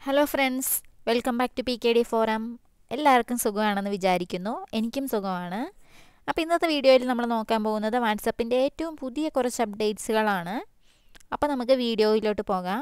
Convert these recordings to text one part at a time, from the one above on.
hello friends welcome back to P K D forum എല്ലാവർക്കും സുഖമാണെന്ന് വിചാരിക്കുന്നു എനിക്കും സുഖമാണ് അപ്പോൾ ഇന്നത്തെ വീഡിയോയിൽ നമ്മൾ നോക്കാൻ പോകുന്നത് വാട്സപ്പിൻ്റെ ഏറ്റവും പുതിയ കുറച്ച് അപ്ഡേറ്റ്സുകളാണ് അപ്പോൾ നമുക്ക് വീഡിയോയിലോട്ട് പോകാം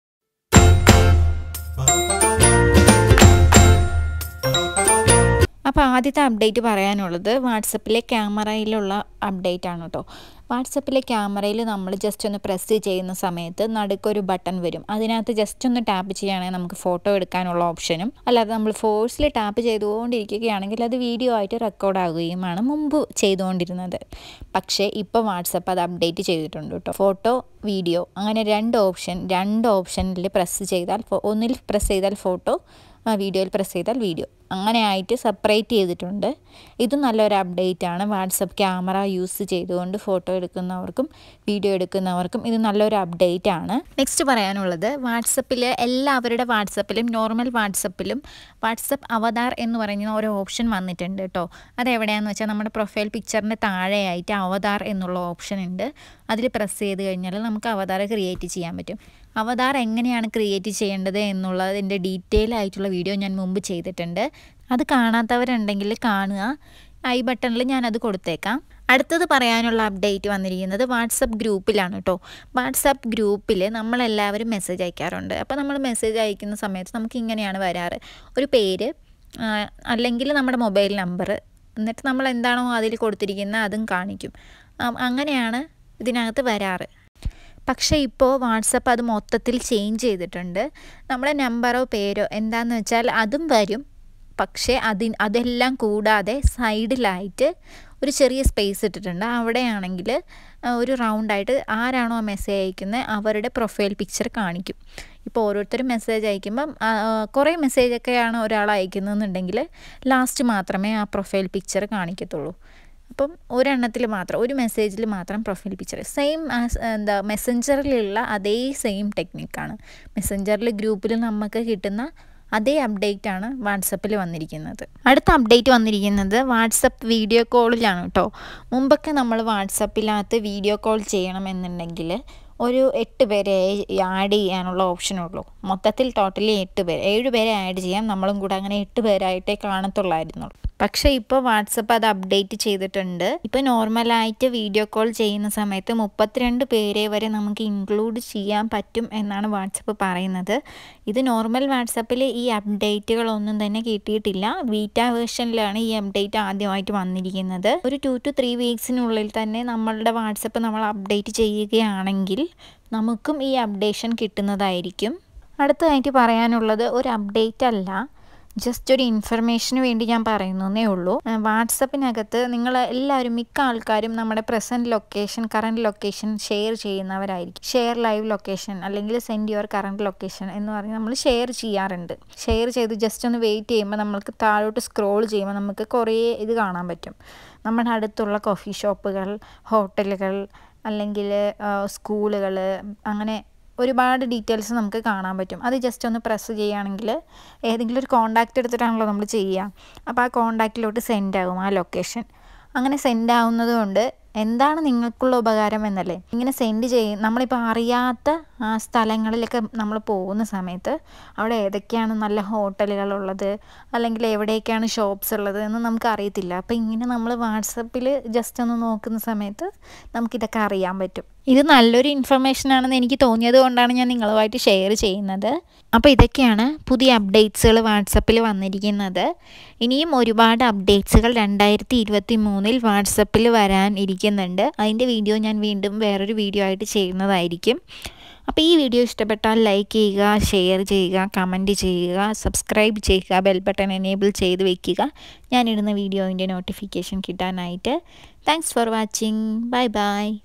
അപ്പോൾ ആദ്യത്തെ അപ്ഡേറ്റ് പറയാനുള്ളത് വാട്സപ്പിലെ ക്യാമറയിലുള്ള അപ്ഡേറ്റ് ആണ് കേട്ടോ വാട്സപ്പിലെ ക്യാമറയിൽ നമ്മൾ ജസ്റ്റ് ഒന്ന് പ്രസ് ചെയ്യുന്ന സമയത്ത് നടുക്കൊരു ബട്ടൺ വരും അതിനകത്ത് ജസ്റ്റ് ഒന്ന് ടാപ്പ് ചെയ്യുകയാണെങ്കിൽ നമുക്ക് ഫോട്ടോ എടുക്കാനുള്ള ഓപ്ഷനും അല്ലാതെ നമ്മൾ ഫോഴ്സിൽ ടാപ്പ് ചെയ്തുകൊണ്ടിരിക്കുകയാണെങ്കിൽ അത് വീഡിയോ ആയിട്ട് റെക്കോർഡ് ആകുകയുമാണ് മുമ്പ് ചെയ്തുകൊണ്ടിരുന്നത് പക്ഷേ ഇപ്പോൾ വാട്സപ്പ് അത് അപ്ഡേറ്റ് ചെയ്തിട്ടുണ്ട് കേട്ടോ ഫോട്ടോ വീഡിയോ അങ്ങനെ രണ്ട് ഓപ്ഷൻ രണ്ട് ഓപ്ഷനിൽ പ്രസ് ചെയ്താൽ ഒന്നിൽ പ്രസ് ചെയ്താൽ ഫോട്ടോ വീഡിയോയിൽ പ്രസ് ചെയ്താൽ വീഡിയോ അങ്ങനെ ആയിട്ട് സെപ്പറേറ്റ് ചെയ്തിട്ടുണ്ട് ഇത് നല്ലൊരു അപ്ഡേറ്റ് ആണ് വാട്സപ്പ് ക്യാമറ യൂസ് ചെയ്തുകൊണ്ട് ഫോട്ടോ എടുക്കുന്നവർക്കും വീഡിയോ എടുക്കുന്നവർക്കും ഇത് നല്ലൊരു അപ്ഡേറ്റ് ആണ് നെക്സ്റ്റ് പറയാനുള്ളത് വാട്സപ്പിൽ എല്ലാവരുടെ വാട്സപ്പിലും നോർമൽ വാട്സപ്പിലും വാട്സപ്പ് അവതാർ എന്ന് പറയുന്ന ഒരു ഓപ്ഷൻ വന്നിട്ടുണ്ട് കേട്ടോ അതെവിടെയാണെന്ന് വെച്ചാൽ നമ്മുടെ പ്രൊഫൈൽ പിക്ചറിൻ്റെ താഴെയായിട്ട് അവതാർ എന്നുള്ള ഓപ്ഷൻ ഉണ്ട് അതിൽ പ്രസ് ചെയ്ത് കഴിഞ്ഞാൽ നമുക്ക് അവതാർ ക്രിയേറ്റ് ചെയ്യാൻ പറ്റും അവതാർ എങ്ങനെയാണ് ക്രിയേറ്റ് ചെയ്യേണ്ടത് എന്നുള്ളതിൻ്റെ ഡീറ്റെയിൽ ആയിട്ടുള്ള വീഡിയോ ഞാൻ മുമ്പ് ചെയ്തിട്ടുണ്ട് അത് കാണാത്തവരുണ്ടെങ്കിൽ കാണുക ഐ ബട്ടണിൽ ഞാനത് കൊടുത്തേക്കാം അടുത്തത് പറയാനുള്ള അപ്ഡേറ്റ് വന്നിരിക്കുന്നത് വാട്സപ്പ് ഗ്രൂപ്പിലാണ് കേട്ടോ വാട്സപ്പ് ഗ്രൂപ്പിൽ നമ്മളെല്ലാവരും മെസ്സേജ് അയക്കാറുണ്ട് അപ്പോൾ നമ്മൾ മെസ്സേജ് അയക്കുന്ന സമയത്ത് നമുക്ക് ഇങ്ങനെയാണ് വരാറ് ഒരു പേര് അല്ലെങ്കിൽ നമ്മുടെ മൊബൈൽ നമ്പർ എന്നിട്ട് നമ്മൾ എന്താണോ അതിൽ കൊടുത്തിരിക്കുന്നത് അതും കാണിക്കും അങ്ങനെയാണ് ഇതിനകത്ത് വരാറ് പക്ഷേ ഇപ്പോൾ വാട്സപ്പ് അത് മൊത്തത്തിൽ ചേഞ്ച് ചെയ്തിട്ടുണ്ട് നമ്മുടെ നമ്പറോ പേരോ എന്താണെന്ന് വെച്ചാൽ അതും വരും പക്ഷേ അതി അതെല്ലാം കൂടാതെ സൈഡിലായിട്ട് ഒരു ചെറിയ സ്പേസ് ഇട്ടിട്ടുണ്ട് അവിടെയാണെങ്കിൽ ഒരു റൗണ്ടായിട്ട് ആരാണോ മെസ്സേജ് അയക്കുന്നത് അവരുടെ പ്രൊഫൈൽ പിക്ചർ കാണിക്കും ഇപ്പോൾ ഓരോരുത്തരും മെസ്സേജ് അയക്കുമ്പം കുറേ മെസ്സേജൊക്കെയാണ് ഒരാൾ അയക്കുന്നതെന്നുണ്ടെങ്കിൽ ലാസ്റ്റ് മാത്രമേ ആ പ്രൊഫൈൽ പിക്ചർ കാണിക്കത്തുള്ളൂ അപ്പം ഒരെണ്ണത്തിൽ മാത്രം ഒരു മെസ്സേജിൽ മാത്രം പ്രൊഫൈൽ പിക്ചർ സെയിം എന്താ മെസ്സഞ്ചറിലുള്ള അതേ സെയിം ടെക്നിക്കാണ് മെസ്സഞ്ചറിൽ ഗ്രൂപ്പിൽ നമുക്ക് കിട്ടുന്ന അതേ അപ്ഡേറ്റ് ആണ് വാട്സപ്പിൽ വന്നിരിക്കുന്നത് അടുത്ത അപ്ഡേറ്റ് വന്നിരിക്കുന്നത് വാട്സപ്പ് വീഡിയോ കോളിലാണ് കേട്ടോ മുമ്പൊക്കെ നമ്മൾ വാട്സപ്പിനകത്ത് വീഡിയോ കോൾ ചെയ്യണമെന്നുണ്ടെങ്കിൽ ഒരു എട്ട് പേരെ ആഡ് ചെയ്യാനുള്ള ഓപ്ഷനുള്ളൂ മൊത്തത്തിൽ ടോട്ടലി എട്ട് പേര് ഏഴ് പേരെ ആഡ് ചെയ്യാം നമ്മളും കൂടെ അങ്ങനെ എട്ട് പേരായിട്ടേ കാണത്തുള്ളായിരുന്നുള്ളൂ പക്ഷേ ഇപ്പോൾ വാട്സപ്പ് അത് അപ്ഡേറ്റ് ചെയ്തിട്ടുണ്ട് ഇപ്പോൾ നോർമലായിട്ട് വീഡിയോ കോൾ ചെയ്യുന്ന സമയത്ത് മുപ്പത്തിരണ്ട് പേരെ വരെ നമുക്ക് ഇൻക്ലൂഡ് ചെയ്യാൻ പറ്റും എന്നാണ് വാട്സപ്പ് പറയുന്നത് ഇത് നോർമൽ വാട്സപ്പിൽ ഈ അപ്ഡേറ്റുകളൊന്നും തന്നെ കിട്ടിയിട്ടില്ല വീറ്റ വേർഷനിലാണ് ഈ അപ്ഡേറ്റ് ആദ്യമായിട്ട് വന്നിരിക്കുന്നത് ഒരു ടു ടു ത്രീ വീക്സിനുള്ളിൽ തന്നെ നമ്മളുടെ വാട്സപ്പ് നമ്മൾ അപ്ഡേറ്റ് ചെയ്യുകയാണെങ്കിൽ നമുക്കും ഈ അപ്ഡേഷൻ കിട്ടുന്നതായിരിക്കും അടുത്തതായിട്ട് പറയാനുള്ളത് ഒരു അപ്ഡേറ്റ് അല്ല ജസ്റ്റ് ഒരു ഇൻഫർമേഷന് വേണ്ടി ഞാൻ പറയുന്നേ ഉള്ളൂ വാട്സപ്പിനകത്ത് നിങ്ങൾ എല്ലാവരും മിക്ക ആൾക്കാരും നമ്മുടെ present location current location share ചെയ്യുന്നവരായിരിക്കും ഷെയർ ലൈവ് ലൊക്കേഷൻ അല്ലെങ്കിൽ സെൻഡ് യുവർ കറണ്ട് ലൊക്കേഷൻ എന്ന് പറഞ്ഞ് നമ്മൾ ഷെയർ ചെയ്യാറുണ്ട് ഷെയർ ചെയ്ത് ജസ്റ്റ് ഒന്ന് വെയിറ്റ് ചെയ്യുമ്പോൾ നമ്മൾക്ക് താഴോട്ട് സ്ക്രോൾ ചെയ്യുമ്പോൾ നമുക്ക് കുറേ ഇത് കാണാൻ പറ്റും നമ്മുടെ അടുത്തുള്ള കോഫി ഷോപ്പുകൾ ഹോട്ടലുകൾ അല്ലെങ്കിൽ സ്കൂളുകൾ അങ്ങനെ ഒരുപാട് ഡീറ്റെയിൽസ് നമുക്ക് കാണാൻ പറ്റും അത് ജസ്റ്റ് ഒന്ന് പ്രസ് ചെയ്യുകയാണെങ്കിൽ ഏതെങ്കിലും ഒരു കോണ്ടാക്റ്റ് എടുത്തിട്ടാണല്ലോ നമ്മൾ ചെയ്യുക അപ്പോൾ ആ കോണ്ടാക്റ്റിലോട്ട് സെൻഡ് ആകും ആ ലൊക്കേഷൻ അങ്ങനെ സെൻഡ് ആവുന്നത് കൊണ്ട് എന്താണ് നിങ്ങൾക്കുള്ള ഉപകാരം എന്നല്ലേ ഇങ്ങനെ സെൻഡ് ചെയ്യും നമ്മളിപ്പോൾ അറിയാത്ത ആ സ്ഥലങ്ങളിലൊക്കെ നമ്മൾ പോകുന്ന സമയത്ത് അവിടെ ഏതൊക്കെയാണ് നല്ല ഹോട്ടലുകളുള്ളത് അല്ലെങ്കിൽ എവിടെയൊക്കെയാണ് ഷോപ്സ് ഉള്ളത് എന്ന് നമുക്ക് അറിയത്തില്ല അപ്പോൾ ഇങ്ങനെ നമ്മൾ വാട്സപ്പിൽ ജസ്റ്റ് ഒന്ന് നോക്കുന്ന സമയത്ത് നമുക്കിതൊക്കെ അറിയാൻ പറ്റും ഇത് നല്ലൊരു ഇൻഫർമേഷൻ ആണെന്ന് എനിക്ക് തോന്നിയത് കൊണ്ടാണ് ഞാൻ നിങ്ങളുമായിട്ട് ഷെയർ ചെയ്യുന്നത് അപ്പോൾ ഇതൊക്കെയാണ് പുതിയ അപ്ഡേറ്റ്സുകൾ വാട്സപ്പിൽ വന്നിരിക്കുന്നത് ഇനിയും ഒരുപാട് അപ്ഡേറ്റ്സുകൾ രണ്ടായിരത്തി ഇരുപത്തി മൂന്നിൽ വാട്സപ്പിൽ വരാൻ ഇരിക്കുന്നുണ്ട് അതിൻ്റെ വീഡിയോ ഞാൻ വീണ്ടും വേറൊരു വീഡിയോ ആയിട്ട് ചെയ്യുന്നതായിരിക്കും അപ്പോൾ ഈ വീഡിയോ ഇഷ്ടപ്പെട്ടാൽ ലൈക്ക് ചെയ്യുക ഷെയർ ചെയ്യുക കമൻറ്റ് ചെയ്യുക സബ്സ്ക്രൈബ് ചെയ്യുക ബെൽ ബട്ടൺ എനേബിൾ ചെയ്ത് വെക്കുക ഞാനിടുന്ന വീഡിയോൻ്റെ നോട്ടിഫിക്കേഷൻ കിട്ടാനായിട്ട് thanks for watching bye by